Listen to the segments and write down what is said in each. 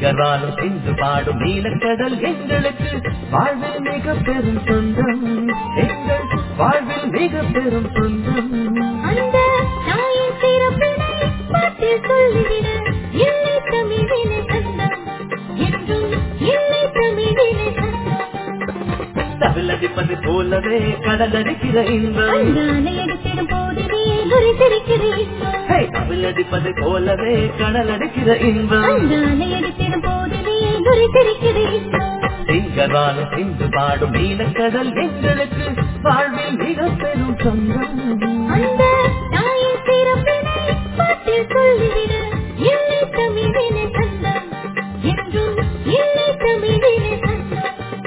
திங்களாலும் சிந்து பாடும் நீலக்கடல் எங்களுக்கு வாழ்வில் மிக பெரும் சொந்தம் எங்கள் வாழ்வில் மிக பெரும் சொந்தம் அந்த தாயின் சிறப்பினை பாட்டில் சொல்லிவிட இல்லை தமிழினை தந்தம் என்றும் இல்லை தமிழினை தந்தம் தவிலடிப்பது போலவே கடல் அடிக்கிற இன்பம் அந்தானை எடுத்திடும் போது நீ குறித்திருக்கிறேன் ஹே, தவிலடிப்பது போலவே கடல் அடிக்கிற இன்பம் அந்தானை எடுத்திடும் போது நீ குறித்திருக்கிறேன் திங்களாலும் சிந்து பாடும் நீலக்கடல் எங்களுக்கு வாழ்வில் மிக பெரும் சொந்தம் அந்த தாயின் சிறப்பினை பாட்டில் சொல்லிவிட இல்லை தமிழினை தந்தம் என்றும் இல்லை தமிழினை தந்தம்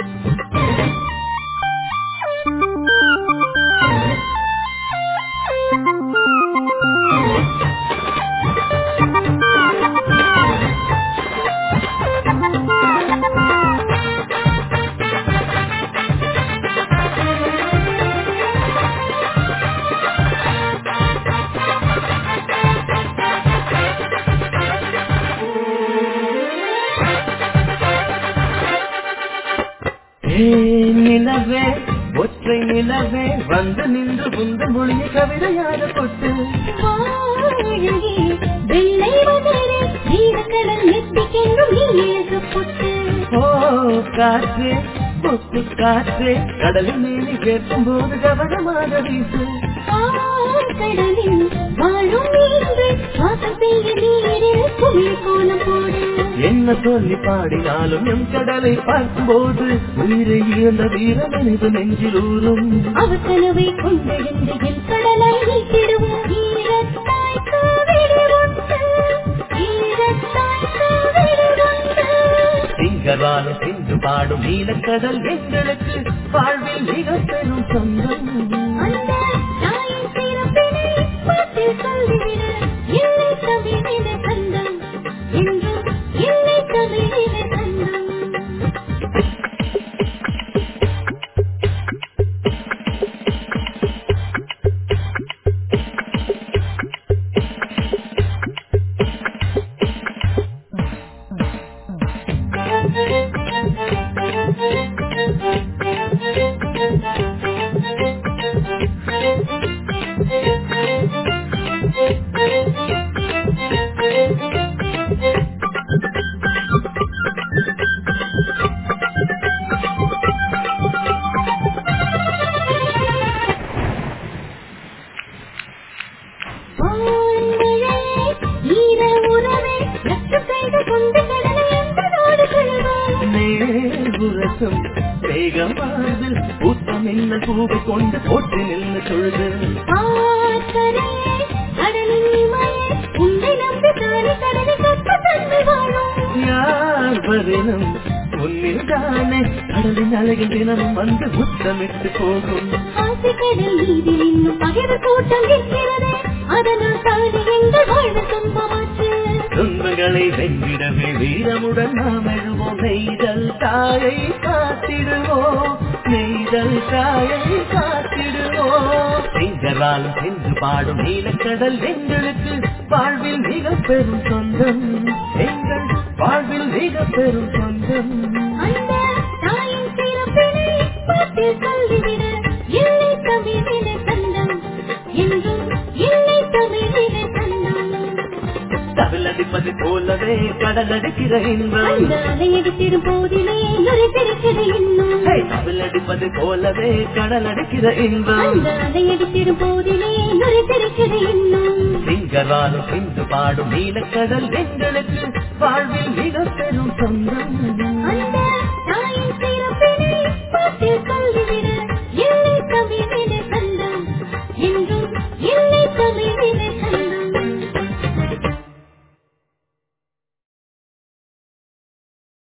ஏ நிலவே ஒற்றை நிலவே வந்து நின்று உந்த மொழியை கவிதையாக கொட்டு வாழகே, வெள்ளை மலரே, வீரக்கடல் நெத்திக்கென்றும் நீ ஏகப்பட்டு. ஓ காற்றே கொத்து காற்றே கடலில் மீறி கேட்கும் போது கவனமாக வீசு ஆழ்கடலில் வாழும் மீன்கள் சுவாசம் செய்ய நீரில் குமிழ் கோலம் போடு. என்ன சொல்லி பாடினாலும் எம் கடலை பார்க்கும்போது உயிரை இழந்த வீர மனித நெஞ்சில் ஊறும் அவர் கனவை கொண்டெழுந்து என் கடலை நீக்கிடுவோம். ஈரத்தாய் காவிரி உண்டு, ஈரத்தாய் காவிரி உண்டு. திங்களாலும் சிந்து பாடும் நீலக்கடல் எங்களுக்கு வாழ்வில் மிக பெரும் சொந்தம் அந்த தாயின் சிறப்பினை பாட்டில் சொல்லிவிட இல்லை தமிழின தந்தம் என்றும் இல்லை தமிழின தந்தம் ஆண்களே, ஈர உறவே, ரத்து செய்த கொண்ட கடலை எந்த நாடு கொள்வோம்? நேருரசம் வேகமாதில் ஊத்தம் என்ன பூவை கொண்டு போட்டு நின்று தொழுது ஆற்றலையே, கடலின் இமையே, உன்னை நம்பி தானே கடலை கட்ட தன்மை வாழும் யார் வரினும் உன்னில் தானே கடலின் அழகில் தினமும் வந்து முத்தமிட்டு போகும் ஆசைக்கடல் மீது இன்னும் பகிர்வு கூட்டம் இருக்கிறது அதனால் தானே எங்கள் வாழ்வு துன்பமாச்சு துன்பங்களை வென்றிடவே வீரமுடன் நாம் எழுவோம் நெய்தல் தாயை காத்திடுவோம் நெய்தல் தாயை காத்திடுவோம் திங்களாலும் சென்று பாடும் நீலக்கடல் எங்களுக்கு வாழ்வில் மிக பெரும் சொந்தம் எங்கள் வாழ்வில் மிக பெரும் சொந்தம் அந்த தாயின் சிறப்பினை பாட்டில் சொல்லிவிட இல்லை தமிழின தந்தம் என்றும் இல்லை தமிழின தந்தம் தவிலடிப்பது போலவே கடல் அடிக்கிற இன்பம் அந்த அலை எடுத்திடும் போதிலே நுரைத்திருக்கிறது இன்னும் ஹே, தவிலடிப்பது போலவே கடல் அடிக்கிற இன்பம் அந்த அலை எடுத்திடும் போதிலே நுரைத்திருக்கிறது இன்னும் திங்களாலும் சிந்து பாடும் நீலக்கடல் எங்களுக்கு வாழ்வில் மிக பெரும் சொந்தம் அந்த